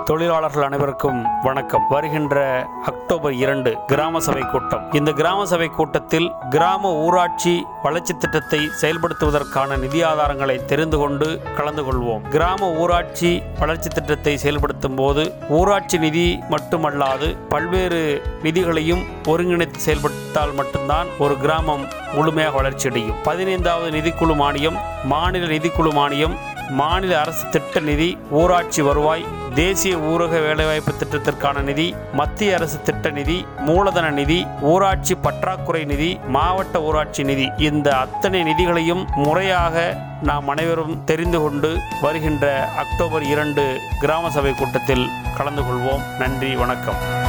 தொழிலாளர்கள் அனைவருக்கும் வணக்கம் வருகின்ற அக்டோபர் இரண்டு கிராம சபை கூட்டம் இந்த கிராம சபை கூட்டத்தில் கிராம ஊராட்சி வளர்ச்சி திட்டத்தை செயல்படுத்துவதற்கான நிதி ஆதாரங்களை தெரிந்து கொண்டு கலந்து கொள்வோம் கிராம ஊராட்சி வளர்ச்சி திட்டத்தை செயல்படுத்தும் போது ஊராட்சி நிதி மட்டுமல்லாது பல்வேறு நிதிகளையும் ஒருங்கிணைத்து செயல்படுத்தால் மட்டும்தான் ஒரு கிராமம் முழுமையாக வளர்ச்சியடையும் பதினைந்தாவது நிதிக்குழு மானியம் மாநில நிதிக்குழு மானியம் மாநில அரசு திட்ட நிதி ஊராட்சி வருவாய் தேசிய ஊரக வேலைவாய்ப்பு திட்டத்திற்கான நிதி மத்திய அரசு திட்ட நிதி மூலதன நிதி ஊராட்சி பற்றாக்குறை நிதி மாவட்ட ஊராட்சி நிதி இந்த அத்தனை நிதிகளையும் முறையாக நாம் அனைவரும் தெரிந்து கொண்டு வருகின்ற அக்டோபர் இரண்டு கிராம சபை கூட்டத்தில் கலந்து கொள்வோம் நன்றி வணக்கம்